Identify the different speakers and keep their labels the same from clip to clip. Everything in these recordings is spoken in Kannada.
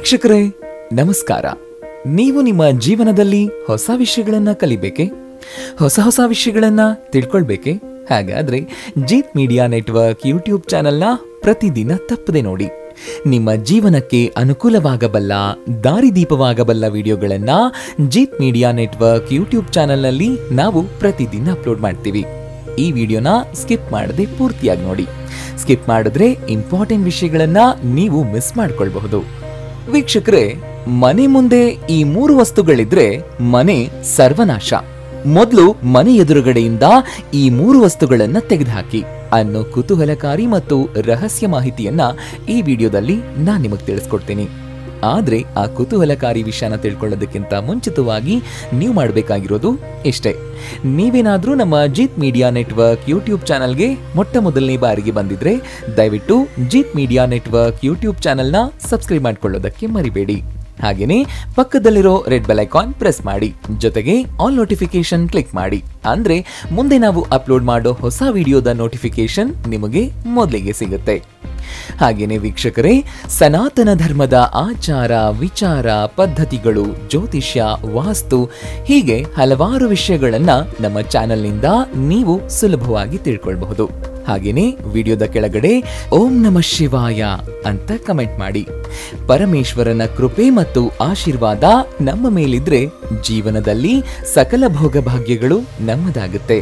Speaker 1: ವೀಕ್ಷಕರೇ ನಮಸ್ಕಾರ ನೀವು ನಿಮ್ಮ ಜೀವನದಲ್ಲಿ ಹೊಸ ವಿಷಯಗಳನ್ನ ಕಲಿಬೇಕೆ ಹೊಸ ಹೊಸ ವಿಷಯಗಳನ್ನ ತಿಳ್ಕೊಳ್ಬೇಕೆ ಹಾಗಾದ್ರೆ ಜೀತ್ ಮೀಡಿಯಾ ನೆಟ್ವರ್ಕ್ ಯೂಟ್ಯೂಬ್ ಚಾನೆಲ್ನ ಪ್ರತಿದಿನ ತಪ್ಪದೆ ನೋಡಿ ನಿಮ್ಮ ಜೀವನಕ್ಕೆ ಅನುಕೂಲವಾಗಬಲ್ಲ ದಾರಿದೀಪವಾಗಬಲ್ಲ ವಿಡಿಯೋಗಳನ್ನ ಜೀತ್ ಮೀಡಿಯಾ ನೆಟ್ವರ್ಕ್ ಯೂಟ್ಯೂಬ್ ಚಾನೆಲ್ನಲ್ಲಿ ನಾವು ಪ್ರತಿದಿನ ಅಪ್ಲೋಡ್ ಮಾಡ್ತೀವಿ ಈ ವಿಡಿಯೋನ ಸ್ಕಿಪ್ ಮಾಡದೆ ಪೂರ್ತಿಯಾಗಿ ನೋಡಿ ಸ್ಕಿಪ್ ಮಾಡಿದ್ರೆ ಇಂಪಾರ್ಟೆಂಟ್ ವಿಷಯಗಳನ್ನ ನೀವು ಮಿಸ್ ಮಾಡ್ಕೊಳ್ಬಹುದು ವೀಕ್ಷಕರೇ ಮನೆ ಮುಂದೆ ಈ ಮೂರು ವಸ್ತುಗಳಿದ್ರೆ ಮನೆ ಸರ್ವನಾಶ ಮೊದಲು ಮನೆ ಎದುರುಗಡೆಯಿಂದ ಈ ಮೂರು ವಸ್ತುಗಳನ್ನ ತೆಗೆದುಹಾಕಿ ಅನ್ನೋ ಕುತೂಹಲಕಾರಿ ಮತ್ತು ರಹಸ್ಯ ಮಾಹಿತಿಯನ್ನ ಈ ವಿಡಿಯೋದಲ್ಲಿ ನಾನ್ ನಿಮಗೆ ತಿಳಿಸ್ಕೊಡ್ತೀನಿ ಆದ್ರೆ ಆ ಕುತೂಹಲಕಾರಿ ವಿಷಯನ ತಿಳ್ಕೊಳ್ಳೋದಕ್ಕಿಂತ ಮುಂಚಿತವಾಗಿ ನೀವು ಮಾಡಬೇಕಾಗಿರೋದು ಇಷ್ಟೇ ನೀವೇನಾದ್ರೂ ನಮ್ಮ ಜೀತ್ ಮೀಡಿಯಾ ನೆಟ್ವರ್ಕ್ ಯೂಟ್ಯೂಬ್ ಚಾನಲ್ಗೆ ಮೊಟ್ಟ ಮೊದಲನೇ ಬಾರಿಗೆ ಬಂದಿದ್ರೆ ದಯವಿಟ್ಟು ಜೀತ್ ಮೀಡಿಯಾ ನೆಟ್ವರ್ಕ್ ಯೂಟ್ಯೂಬ್ ಚಾನಲ್ನ ಸಬ್ಸ್ಕ್ರೈಬ್ ಮಾಡ್ಕೊಳ್ಳೋದಕ್ಕೆ ಮರಿಬೇಡಿ ಹಾಗೇನೇ ಪಕ್ಕದಲ್ಲಿರೋ ರೆಡ್ ಬೆಲ್ ಐಕಾನ್ ಪ್ರೆಸ್ ಮಾಡಿ ಜೊತೆಗೆ ಆಲ್ ನೋಟಿಫಿಕೇಶನ್ ಕ್ಲಿಕ್ ಮಾಡಿ ಅಂದ್ರೆ ಮುಂದೆ ನಾವು ಅಪ್ಲೋಡ್ ಮಾಡೋ ಹೊಸ ವಿಡಿಯೋದ ನೋಟಿಫಿಕೇಶನ್ ನಿಮಗೆ ಮೊದಲಿಗೆ ಸಿಗುತ್ತೆ ಹಾಗೇನೆ ವೀಕ್ಷಕರೇ ಸನಾತನ ಧರ್ಮದ ಆಚಾರ ವಿಚಾರ ಪದ್ಧತಿಗಳು ಜ್ಯೋತಿಷ್ಯ ವಾಸ್ತು ಹೀಗೆ ಹಲವಾರು ವಿಷಯಗಳನ್ನ ನಮ್ಮ ಚಾನೆಲ್ನಿಂದ ನೀವು ಸುಲಭವಾಗಿ ತಿಳ್ಕೊಳ್ಬಹುದು ಹಾಗೇನೆ ವಿಡಿಯೋದ ಕೆಳಗಡೆ ಓಂ ನಮ ಶಿವಾಯ ಅಂತ ಕಮೆಂಟ್ ಮಾಡಿ ಪರಮೇಶ್ವರನ ಕೃಪೆ ಮತ್ತು ಆಶೀರ್ವಾದ ನಮ್ಮ ಮೇಲಿದ್ರೆ ಜೀವನದಲ್ಲಿ ಸಕಲ ಭೋಗ ಭಾಗ್ಯಗಳು ನಮ್ಮದಾಗುತ್ತೆ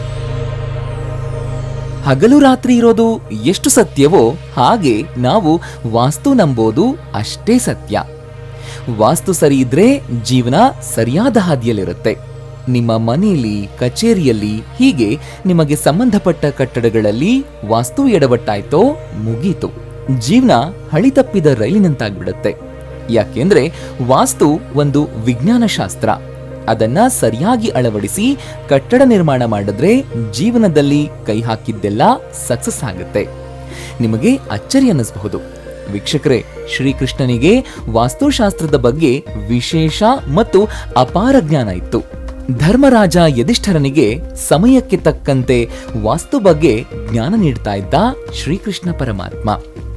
Speaker 1: ಹಗಲು ರಾತ್ರಿ ಇರೋದು ಎಷ್ಟು ಸತ್ಯವೋ ಹಾಗೆ ನಾವು ವಾಸ್ತು ನಂಬೋದು ಅಷ್ಟೇ ಸತ್ಯ ವಾಸ್ತು ಸರಿ ಇದ್ರೆ ಜೀವನ ಸರಿಯಾದ ಹಾದಿಯಲ್ಲಿರುತ್ತೆ ನಿಮ್ಮ ಮನೆಯಲ್ಲಿ ಕಚೇರಿಯಲ್ಲಿ ಹೀಗೆ ನಿಮಗೆ ಸಂಬಂಧಪಟ್ಟ ಕಟ್ಟಡಗಳಲ್ಲಿ ವಾಸ್ತು ಎಡವಟ್ಟಾಯ್ತೋ ಮುಗೀತು ಜೀವನ ಹಳಿ ತಪ್ಪಿದ ರೈಲಿನಂತಾಗ್ಬಿಡುತ್ತೆ ಯಾಕೆಂದ್ರೆ ವಾಸ್ತು ಒಂದು ವಿಜ್ಞಾನ ಶಾಸ್ತ್ರ ಅದನ್ನ ಸರಿಯಾಗಿ ಅಳವಡಿಸಿ ಕಟ್ಟಡ ನಿರ್ಮಾಣ ಮಾಡಿದ್ರೆ ಜೀವನದಲ್ಲಿ ಕೈ ಹಾಕಿದ್ದೆಲ್ಲ ಸಕ್ಸಸ್ ಆಗುತ್ತೆ ನಿಮಗೆ ಅಚ್ಚರಿ ಅನ್ನಿಸಬಹುದು ವೀಕ್ಷಕರೇ ಶ್ರೀಕೃಷ್ಣನಿಗೆ ವಾಸ್ತುಶಾಸ್ತ್ರದ ಬಗ್ಗೆ ವಿಶೇಷ ಮತ್ತು ಅಪಾರ ಜ್ಞಾನ ಇತ್ತು ಧರ್ಮರಾಜ ಯಧಿಷ್ಠರನಿಗೆ ಸಮಯಕ್ಕೆ ತಕ್ಕಂತೆ ವಾಸ್ತು ಬಗ್ಗೆ ಜ್ಞಾನ ನೀಡ್ತಾ ಇದ್ದ ಶ್ರೀಕೃಷ್ಣ ಪರಮಾತ್ಮ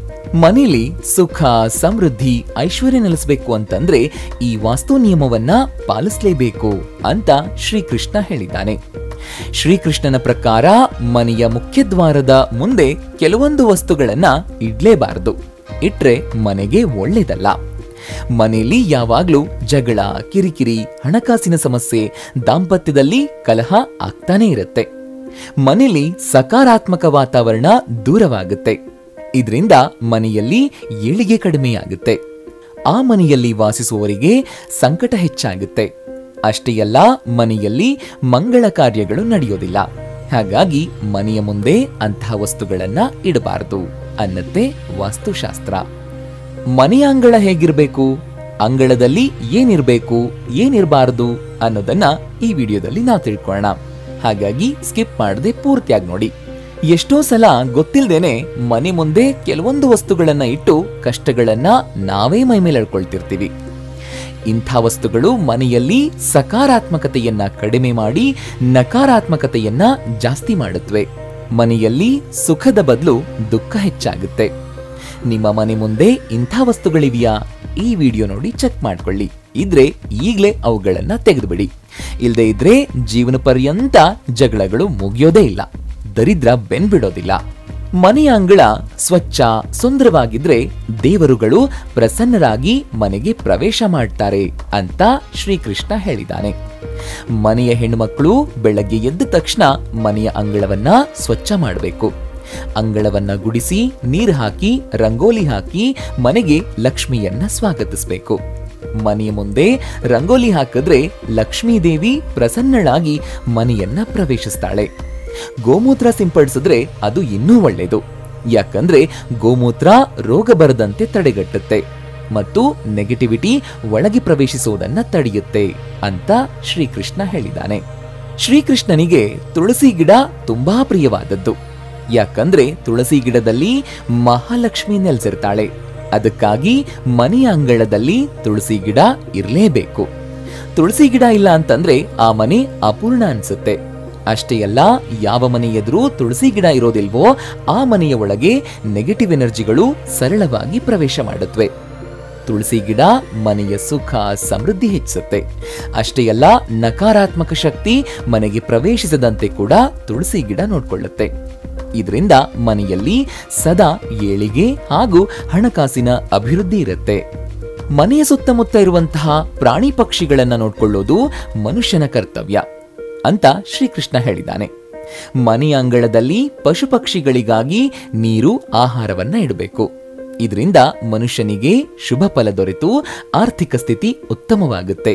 Speaker 1: ಮನೇಲಿ ಸುಖ ಸಮೃದ್ಧಿ ಐಶ್ವರ್ಯ ನೆಲೆಸಬೇಕು ಅಂತಂದ್ರೆ ಈ ವಾಸ್ತು ನಿಯಮವನ್ನ ಪಾಲಿಸಲೇಬೇಕು ಅಂತ ಶ್ರೀಕೃಷ್ಣ ಹೇಳಿದ್ದಾನೆ ಶ್ರೀಕೃಷ್ಣನ ಪ್ರಕಾರ ಮನೆಯ ಮುಖ್ಯದ್ವಾರದ ಮುಂದೆ ಕೆಲವೊಂದು ವಸ್ತುಗಳನ್ನ ಇಡ್ಲೇಬಾರದು ಇಟ್ರೆ ಮನೆಗೆ ಒಳ್ಳೇದಲ್ಲ ಮನೆಯಲ್ಲಿ ಯಾವಾಗ್ಲೂ ಜಗಳ ಕಿರಿಕಿರಿ ಹಣಕಾಸಿನ ಸಮಸ್ಯೆ ದಾಂಪತ್ಯದಲ್ಲಿ ಕಲಹ ಆಗ್ತಾನೆ ಇರುತ್ತೆ ಮನೆಯಲ್ಲಿ ಸಕಾರಾತ್ಮಕ ವಾತಾವರಣ ದೂರವಾಗುತ್ತೆ ಇದರಿಂದ ಮನೆಯಲ್ಲಿ ಏಳಿಗೆ ಕಡಿಮೆಯಾಗುತ್ತೆ ಆ ಮನೆಯಲ್ಲಿ ವಾಸಿಸುವವರಿಗೆ ಸಂಕಟ ಹೆಚ್ಚಾಗುತ್ತೆ ಅಷ್ಟೇ ಅಲ್ಲ ಮನೆಯಲ್ಲಿ ಮಂಗಳ ಕಾರ್ಯಗಳು ನಡೆಯೋದಿಲ್ಲ ಹಾಗಾಗಿ ಮನೆಯ ಮುಂದೆ ಅಂತಹ ವಸ್ತುಗಳನ್ನ ಇಡಬಾರದು ಅನ್ನತ್ತೆ ವಾಸ್ತುಶಾಸ್ತ್ರ ಮನೆಯ ಅಂಗಳ ಹೇಗಿರ್ಬೇಕು ಅಂಗಳದಲ್ಲಿ ಏನಿರ್ಬೇಕು ಏನಿರಬಾರದು ಅನ್ನೋದನ್ನ ಈ ವಿಡಿಯೋದಲ್ಲಿ ನಾವು ತಿಳ್ಕೊಳ್ಳೋಣ ಹಾಗಾಗಿ ಸ್ಕಿಪ್ ಮಾಡದೆ ಪೂರ್ತಿಯಾಗಿ ನೋಡಿ ಎಷ್ಟೋ ಸಲ ಗೊತ್ತಿಲ್ದೇನೆ ಮನೆ ಮುಂದೆ ಕೆಲವೊಂದು ವಸ್ತುಗಳನ್ನ ಇಟ್ಟು ಕಷ್ಟಗಳನ್ನ ನಾವೇ ಮೈ ಮೇಲೆ ಎಳ್ಕೊಳ್ತಿರ್ತೀವಿ ಇಂಥ ವಸ್ತುಗಳು ಮನೆಯಲ್ಲಿ ಸಕಾರಾತ್ಮಕತೆಯನ್ನ ಕಡಿಮೆ ಮಾಡಿ ನಕಾರಾತ್ಮಕತೆಯನ್ನ ಜಾಸ್ತಿ ಮಾಡುತ್ತವೆ ಮನೆಯಲ್ಲಿ ಸುಖದ ಬದಲು ದುಃಖ ಹೆಚ್ಚಾಗುತ್ತೆ ನಿಮ್ಮ ಮನೆ ಮುಂದೆ ಇಂಥ ವಸ್ತುಗಳಿವೆಯಾ ಈ ವಿಡಿಯೋ ನೋಡಿ ಚೆಕ್ ಮಾಡ್ಕೊಳ್ಳಿ ಇದ್ರೆ ಈಗ್ಲೇ ಅವುಗಳನ್ನ ತೆಗೆದುಬಿಡಿ ಇಲ್ಲದೆ ಇದ್ರೆ ಜೀವನ ಪರ್ಯಂತ ಜಗಳಗಳು ಮುಗಿಯೋದೇ ಇಲ್ಲ ದರಿದ್ರ ಬೆನ್ಬಿಡೋದಿಲ್ಲ ಮನೆಯ ಅಂಗಳ ಸ್ವಚ್ಛ ಸುಂದರವಾಗಿದ್ರೆ ದೇವರುಗಳು ಪ್ರಸನ್ನರಾಗಿ ಮನೆಗೆ ಪ್ರವೇಶ ಮಾಡ್ತಾರೆ ಅಂತ ಶ್ರೀಕೃಷ್ಣ ಹೇಳಿದ್ದಾನೆ ಮನೆಯ ಹೆಣ್ಣುಮಕ್ಕಳು ಬೆಳಗ್ಗೆ ಎದ್ದ ತಕ್ಷಣ ಮನೆಯ ಅಂಗಳವನ್ನ ಸ್ವಚ್ಛ ಮಾಡಬೇಕು ಅಂಗಳವನ್ನ ಗುಡಿಸಿ ನೀರು ಹಾಕಿ ರಂಗೋಲಿ ಹಾಕಿ ಮನೆಗೆ ಲಕ್ಷ್ಮಿಯನ್ನ ಸ್ವಾಗತಿಸಬೇಕು ಮನೆಯ ಮುಂದೆ ರಂಗೋಲಿ ಹಾಕಿದ್ರೆ ಲಕ್ಷ್ಮೀ ದೇವಿ ಪ್ರಸನ್ನಳಾಗಿ ಮನೆಯನ್ನ ಪ್ರವೇಶಿಸ್ತಾಳೆ ಗೋಮೂತ್ರ ಸಿಂಪಡಿಸಿದ್ರೆ ಅದು ಇನ್ನೂ ಒಳ್ಳೆಯದು ಯಾಕಂದ್ರೆ ಗೋಮೂತ್ರ ರೋಗ ಬರದಂತೆ ತಡೆಗಟ್ಟುತ್ತೆ ಮತ್ತು ನೆಗೆಟಿವಿಟಿ ಒಳಗೆ ಪ್ರವೇಶಿಸುವುದನ್ನ ತಡೆಯುತ್ತೆ ಅಂತ ಶ್ರೀಕೃಷ್ಣ ಹೇಳಿದ್ದಾನೆ ಶ್ರೀಕೃಷ್ಣನಿಗೆ ತುಳಸಿ ಗಿಡ ತುಂಬಾ ಪ್ರಿಯವಾದದ್ದು ಯಾಕಂದ್ರೆ ತುಳಸಿ ಗಿಡದಲ್ಲಿ ಮಹಾಲಕ್ಷ್ಮಿ ನೆಲೆಸಿರ್ತಾಳೆ ಅದಕ್ಕಾಗಿ ಮನೆಯ ಅಂಗಳದಲ್ಲಿ ತುಳಸಿ ಗಿಡ ಇರಲೇಬೇಕು ತುಳಸಿ ಗಿಡ ಇಲ್ಲ ಅಂತಂದ್ರೆ ಆ ಮನೆ ಅಪೂರ್ಣ ಅನ್ಸುತ್ತೆ ಅಷ್ಟೇ ಅಲ್ಲ ಯಾವ ಮನೆ ಎದುರು ತುಳಸಿ ಗಿಡ ಇರೋದಿಲ್ವೋ ಆ ಮನೆಯ ಒಳಗೆ ನೆಗೆಟಿವ್ ಎನರ್ಜಿಗಳು ಸರಳವಾಗಿ ಪ್ರವೇಶ ಮಾಡುತ್ತವೆ ತುಳಸಿ ಗಿಡ ಮನೆಯ ಸುಖ ಸಮೃದ್ಧಿ ಹೆಚ್ಚಿಸುತ್ತೆ ಅಷ್ಟೇ ಅಲ್ಲ ನಕಾರಾತ್ಮಕ ಶಕ್ತಿ ಮನೆಗೆ ಪ್ರವೇಶಿಸದಂತೆ ಕೂಡ ತುಳಸಿ ಗಿಡ ನೋಡ್ಕೊಳ್ಳುತ್ತೆ ಇದರಿಂದ ಮನೆಯಲ್ಲಿ ಸದಾ ಏಳಿಗೆ ಹಾಗೂ ಹಣಕಾಸಿನ ಅಭಿವೃದ್ಧಿ ಇರುತ್ತೆ ಮನೆಯ ಸುತ್ತಮುತ್ತ ಇರುವಂತಹ ಪ್ರಾಣಿ ಪಕ್ಷಿಗಳನ್ನ ನೋಡ್ಕೊಳ್ಳೋದು ಮನುಷ್ಯನ ಕರ್ತವ್ಯ ಅಂತ ಶ್ರೀಕೃಷ್ಣ ಹೇಳಿದ್ದಾನೆ ಮನೆಯ ಅಂಗಳದಲ್ಲಿ ಪಶು ಪಕ್ಷಿಗಳಿಗಾಗಿ ನೀರು ಆಹಾರವನ್ನ ಇಡಬೇಕು ಇದರಿಂದ ಮನುಷ್ಯನಿಗೆ ಶುಭ ಫಲ ದೊರೆತು ಆರ್ಥಿಕ ಸ್ಥಿತಿ ಉತ್ತಮವಾಗುತ್ತೆ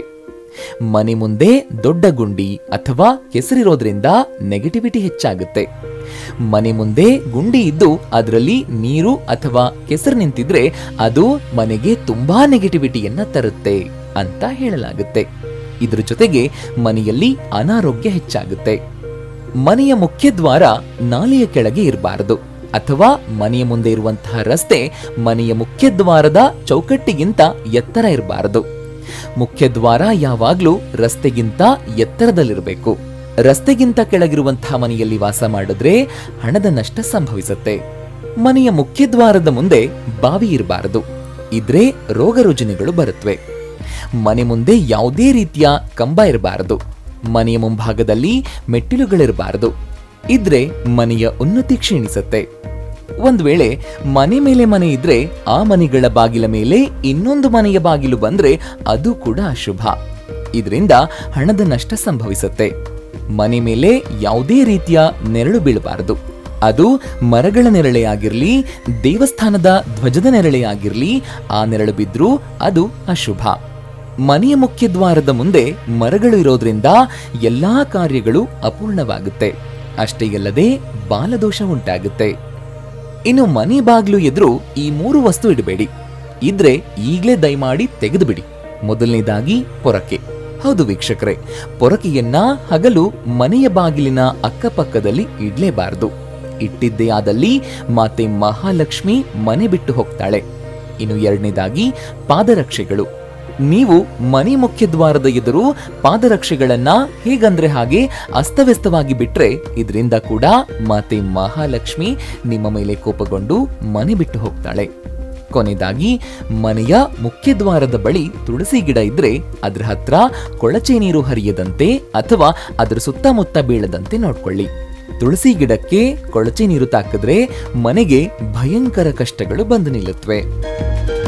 Speaker 1: ಮನೆ ಮುಂದೆ ದೊಡ್ಡ ಗುಂಡಿ ಅಥವಾ ಕೆಸರಿರೋದ್ರಿಂದ ನೆಗೆಟಿವಿಟಿ ಹೆಚ್ಚಾಗುತ್ತೆ ಮನೆ ಮುಂದೆ ಗುಂಡಿ ಇದ್ದು ಅದರಲ್ಲಿ ನೀರು ಅಥವಾ ಕೆಸರು ನಿಂತಿದ್ರೆ ಅದು ಮನೆಗೆ ತುಂಬಾ ನೆಗೆಟಿವಿಟಿಯನ್ನ ತರುತ್ತೆ ಅಂತ ಹೇಳಲಾಗುತ್ತೆ ಇದ್ರ ಜೊತೆಗೆ ಮನೆಯಲ್ಲಿ ಅನಾರೋಗ್ಯ ಹೆಚ್ಚಾಗುತ್ತೆ ಮನೆಯ ಮುಖ್ಯ ದ್ವಾರ ನಾಲೆಯ ಕೆಳಗೆ ಇರಬಾರದು ಅಥವಾ ಮನೆಯ ಮುಂದೆ ಇರುವಂತಹ ರಸ್ತೆ ಮನೆಯ ಮುಖ್ಯ ದ್ವಾರದ ಚೌಕಟ್ಟಿಗಿಂತ ಎತ್ತರ ಇರಬಾರದು ಮುಖ್ಯ ದ್ವಾರ ಯಾವಾಗ್ಲೂ ರಸ್ತೆಗಿಂತ ಎತ್ತರದಲ್ಲಿರಬೇಕು ರಸ್ತೆಗಿಂತ ಕೆಳಗಿರುವಂತಹ ಮನೆಯಲ್ಲಿ ವಾಸ ಮಾಡಿದ್ರೆ ಹಣದ ನಷ್ಟ ಸಂಭವಿಸುತ್ತೆ ಮನೆಯ ಮುಖ್ಯ ದ್ವಾರದ ಮುಂದೆ ಬಾವಿ ಇರಬಾರದು ಇದ್ರೆ ರೋಗ ರುಜಿನಗಳು ಬರುತ್ತವೆ ಮನೆ ಮುಂದೆ ಯಾವುದೇ ರೀತಿಯ ಕಂಬ ಇರಬಾರದು ಮನೆಯ ಮುಂಭಾಗದಲ್ಲಿ ಮೆಟ್ಟಿಲುಗಳಿರಬಾರದು ಇದ್ರೆ ಮನೆಯ ಉನ್ನತಿ ಕ್ಷೀಣಿಸುತ್ತೆ ಒಂದ್ ವೇಳೆ ಮನೆ ಮೇಲೆ ಮನೆ ಇದ್ರೆ ಆ ಮನೆಗಳ ಬಾಗಿಲ ಮೇಲೆ ಇನ್ನೊಂದು ಮನೆಯ ಬಾಗಿಲು ಬಂದ್ರೆ ಅದು ಕೂಡ ಅಶುಭ ಇದರಿಂದ ಹಣದ ನಷ್ಟ ಸಂಭವಿಸುತ್ತೆ ಮನೆ ಮೇಲೆ ಯಾವುದೇ ರೀತಿಯ ನೆರಳು ಬೀಳಬಾರದು ಅದು ಮರಗಳ ನೆರಳೆ ಆಗಿರ್ಲಿ ದೇವಸ್ಥಾನದ ಧ್ವಜದ ನೆರಳೆ ಆಗಿರ್ಲಿ ಆ ನೆರಳು ಬಿದ್ರೂ ಅದು ಅಶುಭ ಮನೆಯ ಮುಖ್ಯ ದ್ವಾರದ ಮುಂದೆ ಮರಗಳು ಇರೋದ್ರಿಂದ ಎಲ್ಲಾ ಕಾರ್ಯಗಳು ಅಪೂರ್ಣವಾಗುತ್ತೆ ಅಷ್ಟೇ ಅಲ್ಲದೆ ಬಾಲದೋಷ ಉಂಟಾಗುತ್ತೆ ಇನ್ನು ಮನೆ ಬಾಗ್ಲು ಎದುರು ಈ ಮೂರು ವಸ್ತು ಇಡಬೇಡಿ ಇದ್ರೆ ಈಗ್ಲೇ ದಯಮಾಡಿ ತೆಗೆದು ಬಿಡಿ ಮೊದಲನೇದಾಗಿ ಪೊರಕೆ ಹೌದು ವೀಕ್ಷಕರೇ ಪೊರಕೆಯನ್ನ ಹಗಲು ಮನೆಯ ಬಾಗಿಲಿನ ಅಕ್ಕಪಕ್ಕದಲ್ಲಿ ಇಡ್ಲೇಬಾರದು ಇಟ್ಟಿದ್ದೇ ಆದಲ್ಲಿ ಮಾತೆ ಮಹಾಲಕ್ಷ್ಮಿ ಮನೆ ಬಿಟ್ಟು ಹೋಗ್ತಾಳೆ ಇನ್ನು ಎರಡನೇದಾಗಿ ಪಾದರಕ್ಷೆಗಳು ನೀವು ಮನೆ ಮುಖ್ಯ ದ್ವಾರದ ಎದುರು ಪಾದರಕ್ಷೆಗಳನ್ನ ಹೇಗಂದ್ರೆ ಹಾಗೆ ಅಸ್ತವ್ಯಸ್ತವಾಗಿ ಬಿಟ್ರೆ ಇದರಿಂದ ಕೂಡ ಮಾತೆ ಮಹಾಲಕ್ಷ್ಮಿ ನಿಮ್ಮ ಮೇಲೆ ಕೋಪಗೊಂಡು ಮನೆ ಬಿಟ್ಟು ಹೋಗ್ತಾಳೆ ಕೊನೆಯದಾಗಿ ಮನೆಯ ಮುಖ್ಯ ದ್ವಾರದ ಬಳಿ ತುಳಸಿ ಗಿಡ ಇದ್ರೆ ಅದ್ರ ಹತ್ರ ಕೊಳಚೆ ನೀರು ಹರಿಯದಂತೆ ಅಥವಾ ಅದರ ಸುತ್ತಮುತ್ತ ಬೀಳದಂತೆ ನೋಡ್ಕೊಳ್ಳಿ ತುಳಸಿ ಗಿಡಕ್ಕೆ ಕೊಳಚೆ ನೀರು ತಾಕಿದ್ರೆ ಮನೆಗೆ ಭಯಂಕರ ಕಷ್ಟಗಳು ಬಂದು ನಿಲ್ಲುತ್ತವೆ